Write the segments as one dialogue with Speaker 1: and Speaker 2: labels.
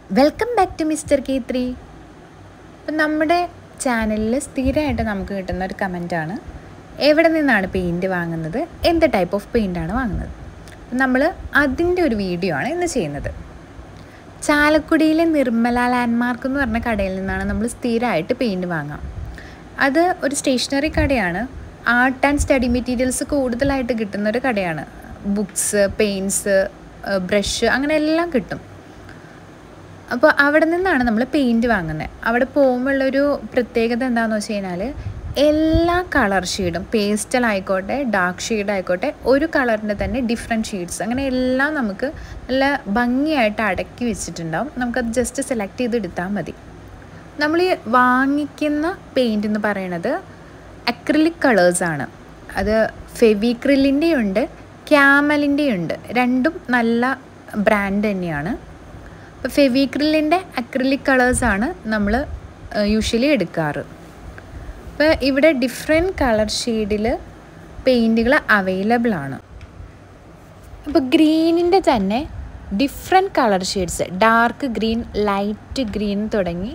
Speaker 1: welcome back to mister K three അപ്പം നമ്മുടെ ചാനലിൽ സ്ഥിരമായിട്ട് നമുക്ക് കിട്ടുന്ന ഒരു കമൻറ്റാണ് എവിടെ നിന്നാണ് പെയിൻറ്റ് വാങ്ങുന്നത് എന്ത് ടൈപ്പ് ഓഫ് പെയിൻ്റാണ് വാങ്ങുന്നത് നമ്മൾ അതിൻ്റെ ഒരു വീഡിയോ ആണ് ഇന്ന് ചെയ്യുന്നത് ചാലക്കുടിയിലെ നിർമ്മല ലാൻഡ്മാർക്ക് എന്ന് പറഞ്ഞ കടയിൽ നിന്നാണ് നമ്മൾ സ്ഥിരമായിട്ട് പെയിൻറ്റ് വാങ്ങാം അത് ഒരു സ്റ്റേഷനറി കടയാണ് ആർട്ട് ആൻഡ് സ്റ്റഡി മെറ്റീരിയൽസ് കൂടുതലായിട്ട് കിട്ടുന്ന ഒരു കടയാണ് ബുക്സ് പെയിൻറ്റ്സ് ബ്രഷ് അങ്ങനെ എല്ലാം കിട്ടും അപ്പോൾ അവിടെ നിന്നാണ് നമ്മൾ പെയിൻറ്റ് വാങ്ങുന്നത് അവിടെ പോകുമ്പോഴുള്ളൊരു പ്രത്യേകത എന്താണെന്ന് വെച്ച് കഴിഞ്ഞാൽ എല്ലാ കളർ ഷെയ്ഡും പേസ്റ്റൽ ആയിക്കോട്ടെ ഡാർക്ക് ഷെയ്ഡ് ആയിക്കോട്ടെ ഒരു കളറിൻ്റെ തന്നെ ഡിഫറെൻറ്റ് ഷെയ്ഡ്സ് അങ്ങനെ എല്ലാം നമുക്ക് നല്ല ഭംഗിയായിട്ട് അടക്കി വെച്ചിട്ടുണ്ടാവും നമുക്കത് ജസ്റ്റ് സെലക്ട് ചെയ്ത് എടുത്താൽ മതി നമ്മൾ ഈ വാങ്ങിക്കുന്ന പെയിൻ്റ് എന്ന് പറയണത് അക്രിലിക് കളേഴ്സാണ് അത് ഫെവിക്രിലിൻ്റെ ഉണ്ട് ക്യാമലിൻ്റെ ഉണ്ട് രണ്ടും നല്ല ബ്രാൻഡ് തന്നെയാണ് അപ്പോൾ ഫെവിക്രിലിൻ്റെ അക്രിലിക് കളേഴ്സാണ് നമ്മൾ യൂഷ്വലി എടുക്കാറ് അപ്പോൾ ഇവിടെ ഡിഫറെൻറ്റ് കളർ ഷെയ്ഡിൽ പെയിൻറ്റുകൾ അവൈലബിൾ ആണ് അപ്പോൾ ഗ്രീനിൻ്റെ തന്നെ different colour shades dark green light green തുടങ്ങി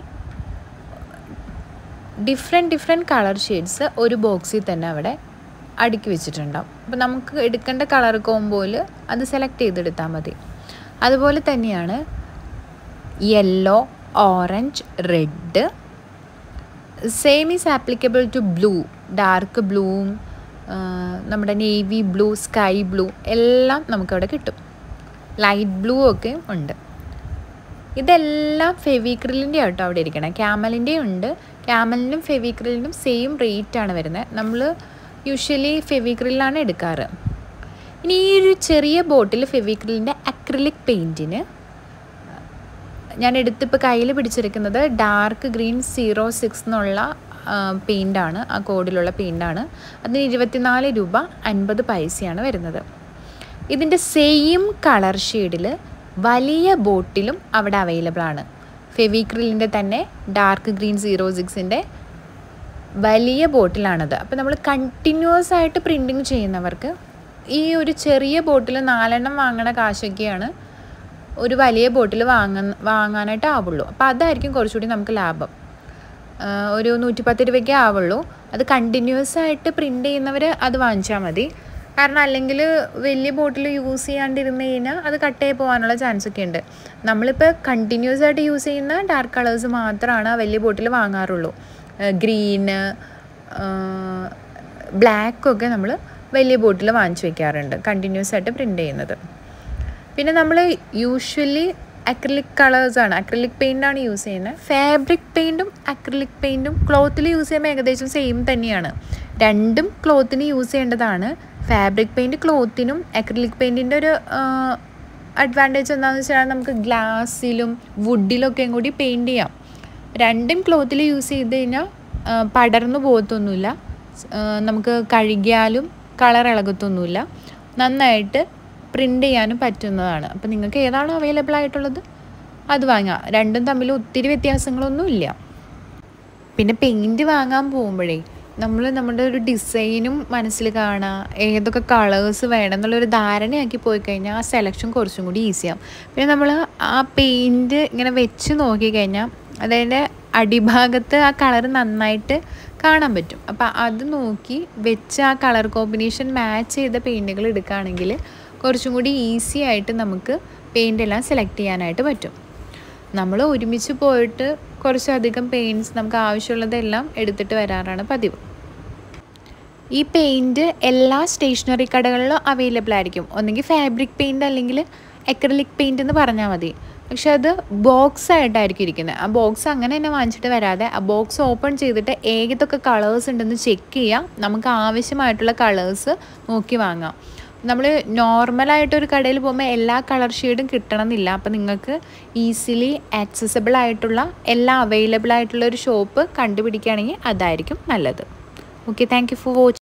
Speaker 1: ഡിഫറെൻറ്റ് ഡിഫറെൻറ്റ് കളർ ഷെയ്ഡ്സ് ഒരു ബോക്സിൽ തന്നെ അവിടെ അടുക്കി വെച്ചിട്ടുണ്ടാവും അപ്പോൾ നമുക്ക് എടുക്കേണ്ട കളർ കോമ്പോയിൽ അത് സെലക്ട് ചെയ്തെടുത്താൽ മതി അതുപോലെ തന്നെയാണ് yellow orange red same is applicable to blue dark ബ്ലൂവും നമ്മുടെ നേവി ബ്ലൂ സ്കൈ ബ്ലൂ എല്ലാം നമുക്കവിടെ കിട്ടും ലൈറ്റ് ബ്ലൂ ഒക്കെ ഉണ്ട് ഇതെല്ലാം ഫെവിക്രിലിൻ്റെ ആട്ടോ അവിടെ ഇരിക്കണം ക്യാമലിൻ്റെ ഉണ്ട് ക്യാമലിനും ഫെവിക്രിലിനും സെയിം റേറ്റ് ആണ് വരുന്നത് നമ്മൾ യൂഷ്വലി ഫെവിക്രിലാണ് എടുക്കാറ് ഇനി ഈ ഒരു ചെറിയ ബോട്ടിൽ ഫെവിക്രിലിൻ്റെ അക്രിലിക് പെയിൻറ്റിന് ഞാൻ എടുത്തിപ്പോൾ കയ്യിൽ പിടിച്ചിരിക്കുന്നത് ഡാർക്ക് ഗ്രീൻ സീറോ സിക്സ് എന്നുള്ള പെയിൻ്റാണ് ആ കോഡിലുള്ള പെയിൻ്റാണ് അതിന് ഇരുപത്തിനാല് രൂപ അൻപത് പൈസയാണ് വരുന്നത് ഇതിൻ്റെ സെയിം കളർ ഷെയ്ഡിൽ വലിയ ബോട്ടിലും അവിടെ അവൈലബിൾ ആണ് ഫെവിക്രിലിൻ്റെ തന്നെ ഡാർക്ക് ഗ്രീൻ സീറോ സിക്സിൻ്റെ വലിയ ബോട്ടിലാണത് അപ്പോൾ നമ്മൾ കണ്ടിന്യൂസ് ആയിട്ട് പ്രിൻറ്റിങ് ചെയ്യുന്നവർക്ക് ഈ ഒരു ചെറിയ ബോട്ടിൽ നാലെണ്ണം വാങ്ങണ കാശൊക്കെയാണ് ഒരു വലിയ ബോട്ടിൽ വാങ്ങ വാങ്ങാനായിട്ട് ആവുള്ളൂ അപ്പോൾ അതായിരിക്കും കുറച്ചുകൂടി നമുക്ക് ലാഭം ഒരു നൂറ്റിപ്പത്ത് രൂപയ്ക്കേ ആവുള്ളൂ അത് കണ്ടിന്യൂസ് ആയിട്ട് പ്രിൻ്റ് ചെയ്യുന്നവർ അത് വാങ്ങിച്ചാൽ മതി കാരണം അല്ലെങ്കിൽ വലിയ ബോട്ടിൽ യൂസ് ചെയ്യാണ്ടിരുന്ന് കഴിഞ്ഞാൽ അത് കട്ടായി പോകാനുള്ള ചാൻസ് ഒക്കെ ഉണ്ട് നമ്മളിപ്പോൾ കണ്ടിന്യൂസ് ആയിട്ട് യൂസ് ചെയ്യുന്ന ഡാർക്ക് കളേഴ്സ് മാത്രമാണ് ആ വലിയ ബോട്ടിൽ വാങ്ങാറുള്ളൂ ഗ്രീന് ബ്ലാക്കൊക്കെ നമ്മൾ വലിയ ബോട്ടിൽ വാങ്ങിച്ചു വെക്കാറുണ്ട് കണ്ടിന്യൂസ് ആയിട്ട് പ്രിൻ്റ് ചെയ്യുന്നത് പിന്നെ നമ്മൾ യൂഷ്വലി അക്രിലിക് കളേഴ്സാണ് അക്രിലിക് പെയിൻ്റാണ് യൂസ് ചെയ്യുന്നത് ഫാബ്രിക് പെയിൻറ്റും അക്രിലിക് പെയിൻറ്റും ക്ലോത്തിൽ യൂസ് ചെയ്യുമ്പോൾ ഏകദേശം സെയിം തന്നെയാണ് രണ്ടും ക്ലോത്തിന് യൂസ് ചെയ്യേണ്ടതാണ് ഫാബ്രിക് പെയിൻറ്റ് ക്ലോത്തിനും അക്രിലിക് പെയിൻറ്റിൻ്റെ ഒരു അഡ്വാൻറ്റേജ് എന്താണെന്ന് വെച്ചാൽ നമുക്ക് ഗ്ലാസ്സിലും വുഡിലൊക്കെയും കൂടി പെയിൻറ്റ് ചെയ്യാം രണ്ടും ക്ലോത്തിൽ യൂസ് ചെയ്ത് കഴിഞ്ഞാൽ പടർന്നു പോകത്തൊന്നുമില്ല നമുക്ക് കഴുകിയാലും കളർ ഇളകത്തൊന്നുമില്ല നന്നായിട്ട് പ്രിൻ്റ് ചെയ്യാനും പറ്റുന്നതാണ് അപ്പോൾ നിങ്ങൾക്ക് ഏതാണോ അവൈലബിൾ ആയിട്ടുള്ളത് അത് വാങ്ങാം രണ്ടും തമ്മിൽ ഒത്തിരി വ്യത്യാസങ്ങളൊന്നും ഇല്ല പിന്നെ പെയിൻറ്റ് വാങ്ങാൻ പോകുമ്പോഴേ നമ്മൾ നമ്മുടെ ഒരു ഡിസൈനും മനസ്സിൽ കാണുക ഏതൊക്കെ കളേഴ്സ് വേണം എന്നുള്ളൊരു ധാരണയാക്കി പോയി കഴിഞ്ഞാൽ ആ സെലക്ഷൻ കുറച്ചും കൂടി ഈസിയാവും പിന്നെ നമ്മൾ ആ പെയിൻറ്റ് ഇങ്ങനെ വെച്ച് നോക്കിക്കഴിഞ്ഞാൽ അതിൻ്റെ അടിഭാഗത്ത് ആ കളർ നന്നായിട്ട് കാണാൻ പറ്റും അപ്പോൾ അത് നോക്കി വെച്ച് ആ കളർ കോമ്പിനേഷൻ മാച്ച് ചെയ്ത പെയിൻറ്റുകൾ എടുക്കുകയാണെങ്കിൽ കുറച്ചും കൂടി ഈസി ആയിട്ട് നമുക്ക് പെയിൻ്റ് എല്ലാം സെലക്ട് ചെയ്യാനായിട്ട് പറ്റും നമ്മൾ ഒരുമിച്ച് പോയിട്ട് കുറച്ചധികം പെയിൻറ്റ്സ് നമുക്ക് ആവശ്യമുള്ളതെല്ലാം എടുത്തിട്ട് വരാറാണ് പതിവ് ഈ പെയിൻറ്റ് എല്ലാ സ്റ്റേഷനറി കടകളിലും അവൈലബിൾ ആയിരിക്കും ഒന്നെങ്കിൽ ഫാബ്രിക് പെയിൻറ്റ് അല്ലെങ്കിൽ എക്രലിക് പെയിൻറ്റ് എന്ന് പറഞ്ഞാൽ മതി പക്ഷെ അത് ബോക്സ് ആയിട്ടായിരിക്കും ഇരിക്കുന്നത് ആ ബോക്സ് അങ്ങനെ തന്നെ വാങ്ങിച്ചിട്ട് വരാതെ ആ ബോക്സ് ഓപ്പൺ ചെയ്തിട്ട് ഏതൊക്കെ കളേഴ്സ് ഉണ്ടെന്ന് ചെക്ക് ചെയ്യാം നമുക്ക് ആവശ്യമായിട്ടുള്ള കളേഴ്സ് നോക്കി വാങ്ങാം നമ്മൾ നോർമലായിട്ടൊരു കടയിൽ പോകുമ്പോൾ എല്ലാ കളർ ഷെയ്ഡും കിട്ടണമെന്നില്ല അപ്പോൾ നിങ്ങൾക്ക് ഈസിലി ആക്സസബിൾ ആയിട്ടുള്ള എല്ലാം അവൈലബിൾ ആയിട്ടുള്ള ഒരു ഷോപ്പ് കണ്ടുപിടിക്കുകയാണെങ്കിൽ അതായിരിക്കും നല്ലത് okay thank you for watching